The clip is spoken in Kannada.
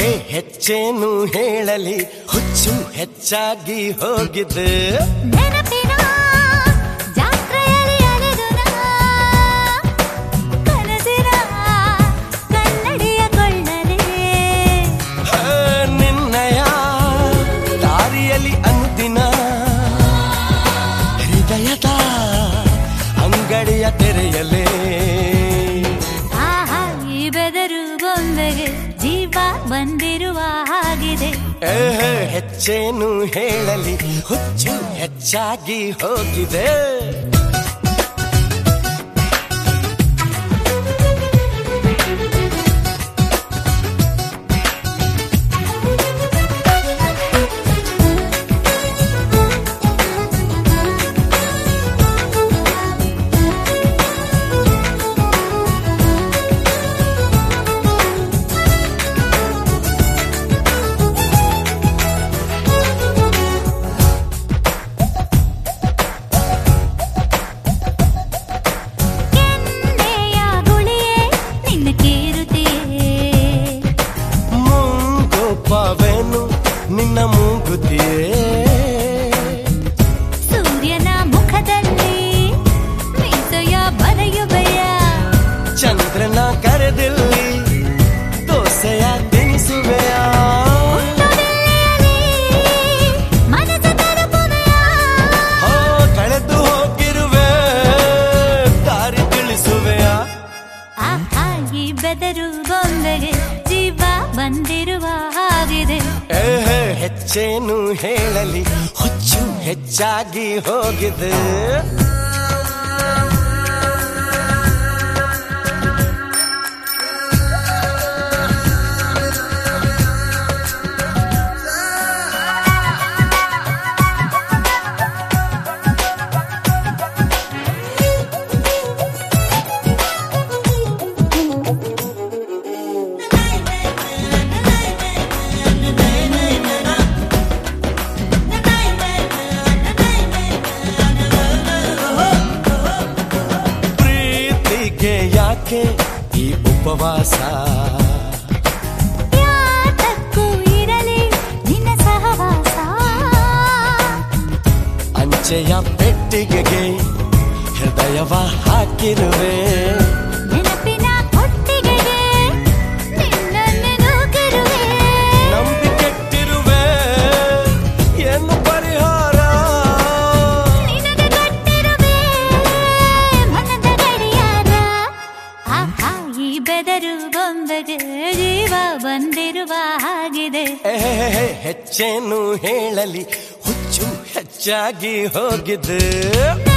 ಏ ಹೆಚ್ಚೇನು ಹೇಳಲಿ ಹುಚ್ಚು ಹೆಚ್ಚಾಗಿ ಹೋಗಿದೆ ನೆನಪಿನ ಜಾತ್ರೆಯಲ್ಲಿ ಅಲೆದು ನಾ ಕನಸಿನ ಕನ್ನಡಿಯ ಕೊಳ್ಳಲೇ ಆ, ನಿನ್ನಯ ದಾರಿಯಲ್ಲಿ ಅನುದಿನ ಹೃದಯದ ಅಂಗಡಿಯ ತೆರೆಯಲೇ ಆಹಾ ಈ ಬೆದರು ಬೊಂಬೆಗೆ ಜೀವ ಬಂದಿರುವ ಹಾಗಿದೆ ಏ, ಹೆಚ್ಚೇನು ಹೇಳಲಿ ಹುಚ್ಚು ಹೆಚ್ಚಾಗಿ ಹೋಗಿದೆ ಕೆನ್ನೆಯ ಗುಳಿಯೇ ನಿನ್ನ ಕೇರುತ್ತೆಯೇ ಮುಂಗೋಪವೇನು ನಿನ್ನ ಮೂಗುತಿಯೇ ಸೂರ್ಯನ ಮುಖದಲ್ಲಿ ಮೀಸೆಯ ಬರೆಯುವೆಯ ಚಂದ್ರನ ಕರೆದಿಲ್ಲಿ ದೋಸೆಯ ತಿನಿಸುವೆಯ ತುದಿಯಲ್ಲಿ ಮನಸ್ಸು ತಲುಪುವೆಯ ಹೋ ಕಳೆದು ಹೋಗಿರುವೆ ದಾರಿ ತಿಳಿಸುವೆಯ ಆಹಾ ಈ ಬೆದರು ಬೊಂಬೆಗೆ ಜೀವ ಬಂದಿರುವ ಹಾಗಿದೆ ಏ ಹೆಚ್ಚೇನು ಹೇಳಲಿ ಹುಚ್ಚು ಹೆಚ್ಚಾಗಿ ಹೋಗಿದೆ ಪ್ರೀತಿಗೆ ಯಾಕೆ ಈ ಉಪವಾಸ ಯಾತಕ್ಕೂ ಇರಲಿ ನಿನ್ನ ಸಹವಾಸ ಅಂಚೆಯ ಪೆಟ್ಟಿಗೆಗೆ ಹೃದಯವ ಹಾಕಿರುವೆ ನೆನಪಿನ ಕೊಟ್ಟಿಗೆಗೆ ನಿನ್ನನ್ನು ನೂಕಿರುವೆ ನಂಬಿಕೆಟ್ಟಿರುವೆ ಏನು ಪರಿಹಾರ ನಿನಗೆ ಕಟ್ಟಿರುವೆ ಮನದ ಗಡಿಯಾರ ಆಹಾ ಈ ಬೆದರು ಬೊಂಬೆಗೆ ಜೀವ ಬಂದಿರುವ ಹಾಗಿದೆ ಏ, ಹೆಚ್ಚೇನು ಹೇಳಲಿ ಹುಚ್ಚು ಹೆಚ್ಚಾಗಿ ಹೋಗಿದೆ